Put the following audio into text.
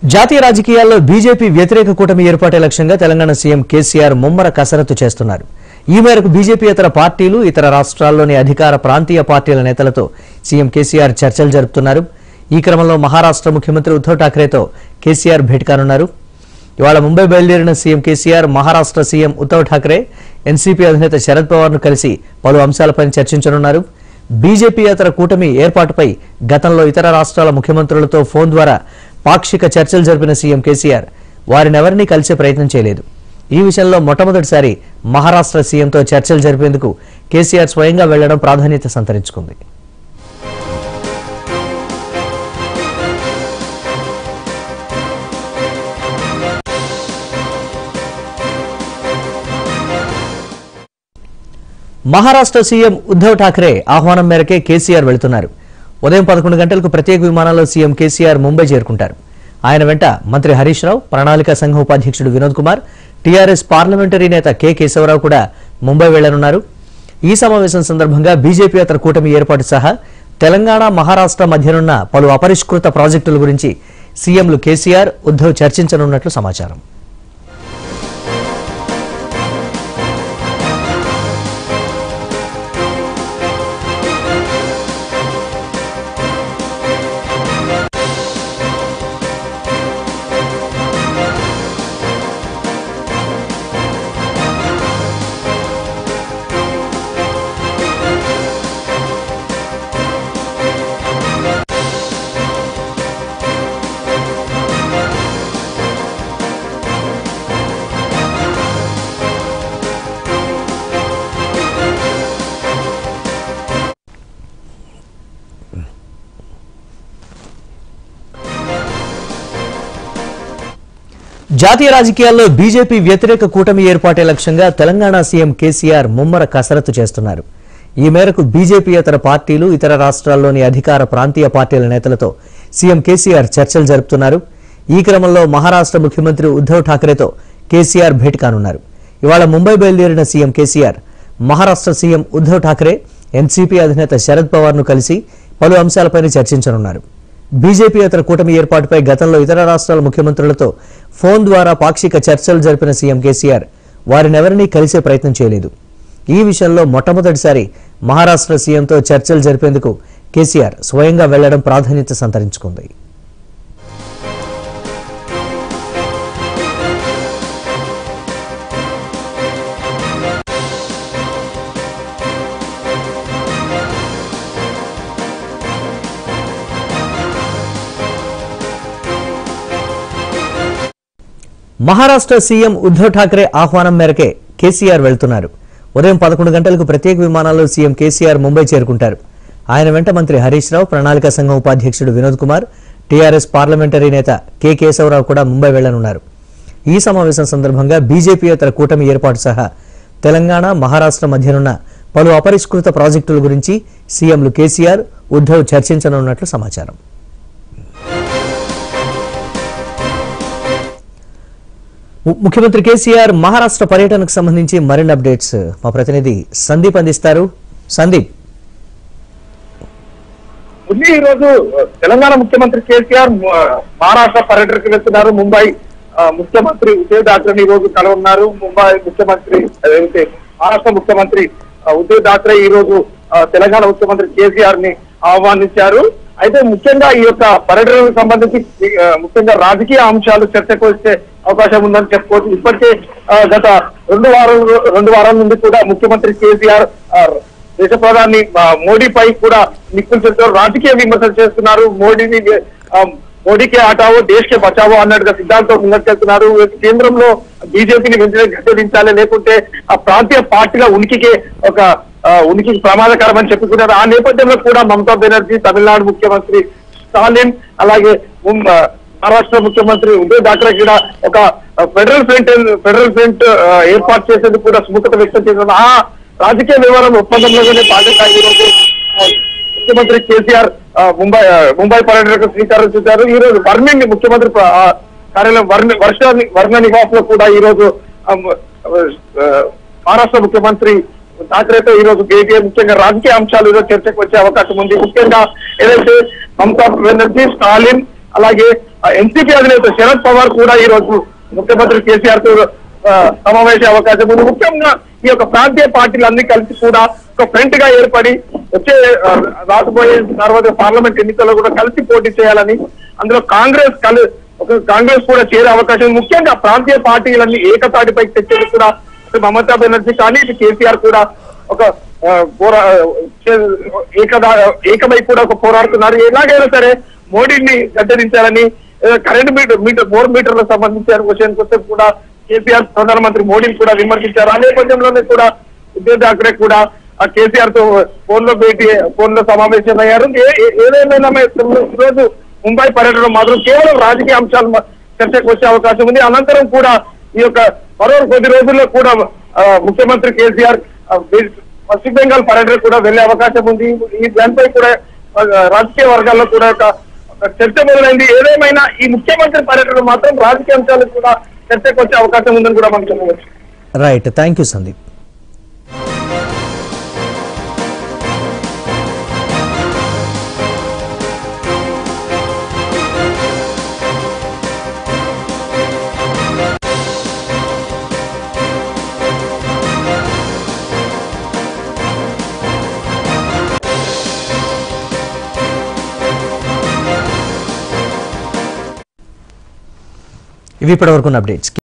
జాతీయ రాజకీయాల్లో బీజేపీ వ్యతిరేక కూటమి ఏర్పాటే లక్ష్యంగా తెలంగాణ సీఎం కేసీఆర్ ముమ్మర కసరత్తు చేస్తున్నారు ఈ మేరకు బీజేపీ ఇతర పార్టీలు ఇతర రాష్ట్రాల్లోని అధికార ప్రాంతీయ పార్టీల నేతలతో సీఎం కేసీఆర్ చర్చలు జరుపుతున్నారు ఈ క్రమంలో మహారాష్ట్ర ముఖ్యమంత్రి ఉద్దవ్ ఠాక్రేతో కేసీఆర్ భేటీ కానున్నారు ఇవాళ ముంబై బయలుదేరిన CM KCR Maharashtra CM Uddhav Thackeray NCP అధినేత శరద్ పవార్ ను కలిసి పలు అంశాలపై చర్చించనున్నారు బీజేపీ ఇతర కూటమి ఏర్పాటుపై గతంలో ఇతర రాష్ట్రాల ముఖ్యమంత్రులతో ఫోన్ ద్వారా పాక్షిక చర్చలు జరిపిన సీఎం కేసీఆర్ వారినెవరినీ కలిసే ప్రయత్నం చేయలేదు ఈ విషయంలో మొట్టమొదటిసారి మహారాష్ట్ర సీఎంతో చర్చలు జరిపేందుకు కేసీఆర్ స్వయంగా వెళ్లడం ప్రాధాన్యత సంతరించుకుంది మహారాష్ట్ర సీఎం ఉద్దవ్ ఠాక్రే ఆహ్వానం మేరకే కేసీఆర్ వెళుతున్నారు ఉదయం పదకొండు గంటలకు ప్రత్యేక విమానంలో సీఎం కేసీఆర్ ముంబై చేరుకుంటారు ఆయన వెంట మంత్రి హరీష్ రావు ప్రణాళిక సంఘం ఉపాధ్యక్షుడు వినోద్ కుమార్ టీఆర్ఎస్ పార్లమెంటరీ నేత కె కేశవరావు కూడా ముంబై వెళ్లనున్నారు ఈ సమావేశం సందర్భంగా బీజేపీ అతర కూటమి ఏర్పాటు సహా తెలంగాణ మహారాష్ట్ర మధ్యనున్న పలు అపరిష్కృత ప్రాజెక్టుల గురించి సీఎంలు కేసీఆర్ ఉద్దవ్ చర్చించనున్నట్లు సమాచారం జాతీయ రాజకీయాల్లో బీజేపీ వ్యతిరేక కూటమి ఏర్పాటే లక్ష్యంగా తెలంగాణ సీఎం కేసీఆర్ ముమ్మర కసరత్తు చేస్తున్నారు ఈ మేరకు బీజేపీ ఇతర పార్టీలు ఇతర రాష్ట్రాల్లోని అధికార ప్రాంతీయ పార్టీల నేతలతో సీఎం కేసీఆర్ చర్చలు జరుపుతున్నారు ఈ క్రమంలో మహారాష్ట్ర ముఖ్యమంత్రి ఉద్దవ్ ఠాక్రేతో కేసీఆర్ భేటీ కానున్నారు ఇవాళ ముంబై బయలుదేరిన CM KCR Maharashtra CM Uddhav Thackeray NCP అధినేత శరద్ పవార్ ను కలిసి పలు అంశాలపై చర్చించనున్నారు బీజేపీ ఇతర కూటమి ఏర్పాటుపై గతంలో ఇతర రాష్ట్రాల ముఖ్యమంత్రులతో ఫోన్ ద్వారా పాక్షిక చర్చలు జరిపిన సీఎం కేసీఆర్ వారినెవరినీ కలిసే ప్రయత్నం చేయలేదు ఈ విషయంలో మొట్టమొదటిసారి మహారాష్ట్ర సీఎంతో చర్చలు జరిపేందుకు కేసీఆర్ స్వయంగా వెళ్లడం ప్రాధాన్యత సంతరించుకుంది మహారాష్ట్ర సీఎం ఉద్దవ్ ఠాక్రే ఆహ్వానం మేరకే కేసీఆర్ వెళ్తున్నారు ఉదయం పదకొండు గంటలకు ప్రత్యేక విమానాల్లో సీఎం కేసీఆర్ ముంబై చేరుకుంటారు ఆయన వెంట మంత్రి హరీష్ రావు ప్రణాళిక సంఘం ఉపాధ్యక్షుడు వినోద్ కుమార్ టీఆర్ఎస్ పార్లమెంటరీ నేత కె కేశవరావు కూడా ముంబై వెళ్లనున్నారు ఈ సమావేశం సందర్భంగా బీజేపీ ఇతర కూటమి ఏర్పాటు సహా తెలంగాణ మహారాష్ట్ర మధ్యనున్న పలు అపరిష్కృత ప్రాజెక్టుల గురించి సీఎంలు కేసీఆర్ ఉద్దవ్ చర్చించనున్నట్లు సమాచారం ము- ముఖ్యమంత్రి కేసీఆర్ మహారాష్ట్ర పర్యటనకు సంబంధించి మరిన్ని అప్డేట్స్ మా ప్రతినిధి సందీప్ అందిస్తారు సందీప్ ఉంది ఈ రోజు తెలంగాణ ముఖ్యమంత్రి కేసీఆర్ మ- మహారాష్ట్ర పర్యటనకు వెళ్తున్నారు ముంబై ఆ, ముఖ్యమంత్రి ఉద్దవ్ ఠాక్రే ఈ రోజు కలవన్నారు ముంబై ముఖ్యమంత్రి అదేంటి మహారాష్ట్ర ముఖ్యమంత్రి ఆ, ఉద్దవ్ ఠాక్రే ఈ రోజు ఆ, తెలంగాణ ముఖ్యమంత్రి కేసీఆర్ ని ఆహ్వానించారు అయితే ముఖ్యంగా ఈ యొక్క పర్యటనకు సంబంధించి ఆ, ముఖ్యంగా రాజకీయ అంశాలు చర్చకు వచ్చే అవకాశం ఉందని చెప్పుకోవచ్చు ఇప్పటికే ఆ, గత రెండు వారం రెండు వారాల నుండి కూడా ముఖ్యమంత్రి కేసీఆర్ ఆ, దేశ ప్రధాని ఆ, మోడీపై కూడా నిక్కులు చెప్తారు రాజకీయ విమర్శలు చేస్తున్నారు మోడీని ఆ, మోడీకే ఆటావో దేశ్కే బచావో అన్నట్టుగా సిద్ధాంతం ముందుకెళ్తున్నారు కేంద్రంలో బీజేపీని వెంటనే గట్టెదించాలి లేకుంటే ఆ ప్రాంతీయ పార్టీల ఉనికికే ఒక ఆ, ఉనికికి ప్రమాదకరం అని చెప్పుకున్నారు ఆ నేపథ్యంలో కూడా మమతా బెనర్జీ తమిళనాడు ముఖ్యమంత్రి స్టాలిన్ అలాగే ముం- ఆ, మహారాష్ట్ర ముఖ్యమంత్రి ఉద్దవ్ ఠాక్రే కూడా ఒక ఫెడరల్ ఫ్రంట్ ఫెడరల్ ఫ్రంట్ ఆ, ఏర్పాటు చేసేందుకు కూడా సుముఖత వ్యక్తం చేశారు ఆ రాజకీయ వ్యవహారం ఒప్పందంలోనే భాగంగా ఈ రోజు ఆ, ముఖ్యమంత్రి కేసీఆర్ ఆ, ముంబై ఆ, ముంబై పర్యటనకు శ్రీకారం చుట్టారు ఈ రోజు వర్ణింగ్ ముఖ్యమంత్రి ప- ఆ, కార్యాలయం వర్ణ వర్ష వర్ణ నివాస్ లో కూడా ఈ రోజు ఆ, మ- ఆ, మహారాష్ట్ర ముఖ్యమంత్రి ఠాక్రేతో ఈ రోజు భేటీ అయ్యి ముఖ్యంగా రాజకీయ అంశాలు ఈరోజు చర్చకు వచ్చే అవకాశం ఉంది ముఖ్యంగా ఏదైతే మమతా బెనర్జీ స్టాలిన్ అలాగే ఎన్సీపీ అధినేత శరద్ పవార్ కూడా ఈ రోజు ముఖ్యమంత్రి కేసీఆర్ తో ఆ, సమావేశ అవకాశం ఉంది ముఖ్యంగా ఈ యొక్క ప్రాంతీయ పార్టీలు అన్ని కలిసి కూడా ఒక ఫ్రంట్ గా ఏర్పడి వచ్చే ఆ, రాబోయే తర్వాత పార్లమెంట్ ఎన్నికల్లో కూడా కలిసి పోటీ చేయాలని అందులో కాంగ్రెస్ కలి ఒక కాంగ్రెస్ కూడా చేరే అవకాశం ఉంది. ముఖ్యంగా ప్రాంతీయ పార్టీలన్నీ ఏకతాటిపైకి తెచ్చేది కూడా ఇటు మమతా బెనర్జీ కానీ ఇటు కేసీఆర్ కూడా ఒక ఆ, పోరా చే- ఏకదా ఏకమై కూడా ఒక పోరాడుతున్నారు ఎలాగైనా సరే మోడీని గద్దెదించాలని ఏదో కరెంట్ మీటర్ మీటర్ బోర్ మీటర్లకు సంబంధించిన విషయానికి వస్తే కూడా కేసీఆర్ ప్రధానమంత్రి మోడీని కూడా విమర్శించారు ఆ నేపథ్యంలోనే కూడా ఉద్దవ్ ఠాక్రే కూడా ఆ కేసీఆర్ తో ఫోన్ లో భేటీ ఫోన్ లో సమావేశం అయ్యారు ఏ- ఏ- ఏదేమైనా మే- ఈరోజు ముంబై పర్యటన మాత్రం కేవలం రాజకీయ అంశాలు మ- చర్చకు వచ్చే అవకాశం ఉంది అనంతరం కూడా ఈ యొక్క మరో కొద్ది రోజుల్లో కూడా ఆ, ముఖ్యమంత్రి కేసీఆర్ ఆ, బి- పశ్చిమ బెంగాల్ పర్యటన కూడా వెళ్లే అవకాశం ఉంది ఈ దానిపై కూడా ఆ, రాజకీయ వర్గాల్లో కూడా ఒక ఒక చర్చ మొదలైంది ఏదేమైనా ఈ ముఖ్యమంత్రి పర్యటన మాత్రం రాజకీయ అంశాలకు కూడా చర్చకు వచ్చే అవకాశం ఉందని కూడా మనం చెప్పవచ్చు రైట్ థ్యాంక్ యూ సందీప్ ఇవి ఇప్పటివరకు అప్డేట్స్